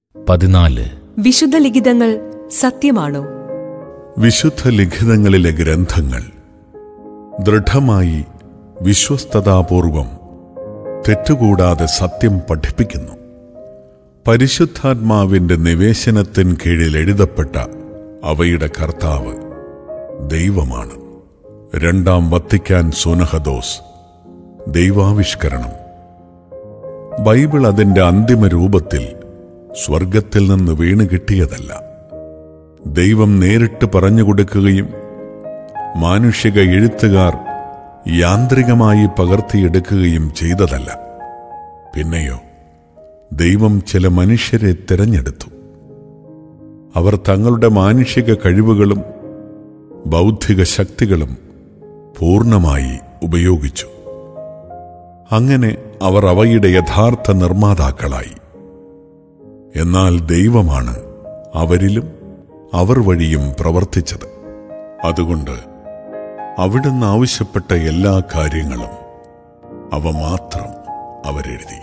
പതിനാല് വിശുദ്ധ ലിഖിതങ്ങൾ സത്യമാണോ വിശുദ്ധ ലിഖിതങ്ങളിലെ ഗ്രന്ഥങ്ങൾ ദൃഢമായി വിശ്വസ്തതാപൂർവം തെറ്റുകൂടാതെ സത്യം പഠിപ്പിക്കുന്നു പരിശുദ്ധാത്മാവിന്റെ നിവേശനത്തിൻ കീഴിൽ എഴുതപ്പെട്ട അവയുടെ കർത്താവ് ദൈവമാണ് രണ്ടാം വത്തിക്കാൻ സുനഹദോസ് ദൈവാവിഷ്കരണം ബൈബിൾ അതിന്റെ അന്തിമ രൂപത്തിൽ സ്വർഗത്തിൽ നിന്ന് വീണ് കിട്ടിയതല്ല ദൈവം നേരിട്ട് പറഞ്ഞു കൊടുക്കുകയും മാനുഷിക എഴുത്തുകാർ യാന്ത്രികമായി പകർത്തിയെടുക്കുകയും ചെയ്തതല്ല പിന്നെയോ ദൈവം ചില മനുഷ്യരെ തിരഞ്ഞെടുത്തു അവർ തങ്ങളുടെ മാനുഷിക കഴിവുകളും ബൗദ്ധിക ശക്തികളും പൂർണ്ണമായി ഉപയോഗിച്ചു അങ്ങനെ അവർ അവയുടെ യഥാർത്ഥ നിർമ്മാതാക്കളായി എന്നാൽ ദൈവമാണ് അവരിലും അവർ വഴിയും പ്രവർത്തിച്ചത് അതുകൊണ്ട് അവിടുന്ന് ആവശ്യപ്പെട്ട എല്ലാ കാര്യങ്ങളും അവ മാത്രം അവരെഴുതി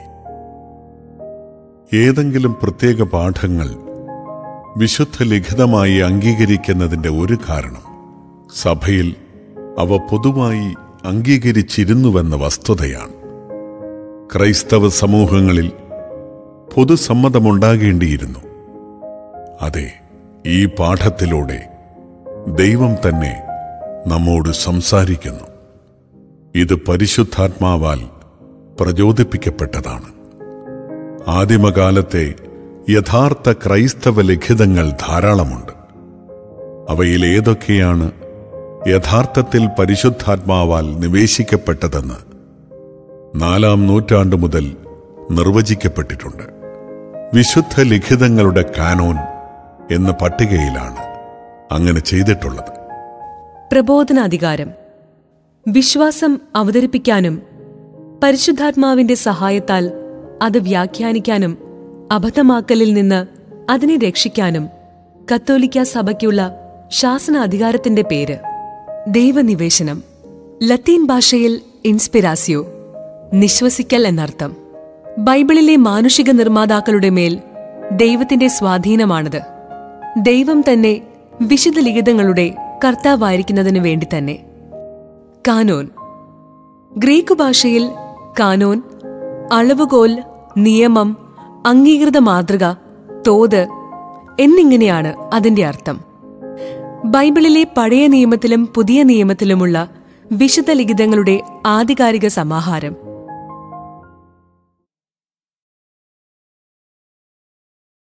ഏതെങ്കിലും പ്രത്യേക പാഠങ്ങൾ വിശുദ്ധ ലിഖിതമായി അംഗീകരിക്കുന്നതിന്റെ ഒരു കാരണം സഭയിൽ അവ പൊതുവായി അംഗീകരിച്ചിരുന്നുവെന്ന വസ്തുതയാണ് ക്രൈസ്തവ സമൂഹങ്ങളിൽ പൊതുസമ്മതമുണ്ടാകേണ്ടിയിരുന്നു അതെ ഈ പാഠത്തിലൂടെ ദൈവം തന്നെ നമ്മോട് സംസാരിക്കുന്നു ഇത് പരിശുദ്ധാത്മാവാൽ പ്രചോദിപ്പിക്കപ്പെട്ടതാണ് ആദിമകാലത്തെ യഥാർത്ഥ ക്രൈസ്തവ ലിഖിതങ്ങൾ ധാരാളമുണ്ട് അവയിൽ ഏതൊക്കെയാണ് യഥാർത്ഥത്തിൽ പരിശുദ്ധാത്മാവാൽ നിവേശിക്കപ്പെട്ടതെന്ന് നാലാം നൂറ്റാണ്ട് മുതൽ നിർവചിക്കപ്പെട്ടിട്ടുണ്ട് വിശുദ്ധ ലിഖിതങ്ങളുടെ കാനോൻ എന്ന പട്ടികയിലാണ് അങ്ങനെ ചെയ്തിട്ടുള്ളത് പ്രബോധനാധികാരം വിശ്വാസം അവതരിപ്പിക്കാനും പരിശുദ്ധാത്മാവിന്റെ സഹായത്താൽ അത് വ്യാഖ്യാനിക്കാനും അബദ്ധമാക്കലിൽ നിന്ന് അതിനെ രക്ഷിക്കാനും കത്തോലിക്ക സഭയ്ക്കുള്ള ശാസനാധികാരത്തിന്റെ പേര് ദൈവനിവേശനം ലത്തീൻ ഭാഷയിൽ ഇൻസ്പിരാസിയോ നിശ്വസിക്കൽ എന്നർത്ഥം ബൈബിളിലെ മാനുഷിക നിർമ്മാതാക്കളുടെ മേൽ ദൈവത്തിന്റെ സ്വാധീനമാണത് ദൈവം തന്നെ വിശുദ്ധ ലിഖിതങ്ങളുടെ കർത്താവായിരിക്കുന്നതിനു വേണ്ടി തന്നെ കാനോൻ ഗ്രീക്ക് ഭാഷയിൽ കാനോൻ അളവുകോൽ നിയമം അംഗീകൃത മാതൃക തോത് എന്നിങ്ങനെയാണ് അതിന്റെ അർത്ഥം ബൈബിളിലെ പഴയ നിയമത്തിലും പുതിയ നിയമത്തിലുമുള്ള വിശുദ്ധ ലിഖിതങ്ങളുടെ ആധികാരിക സമാഹാരം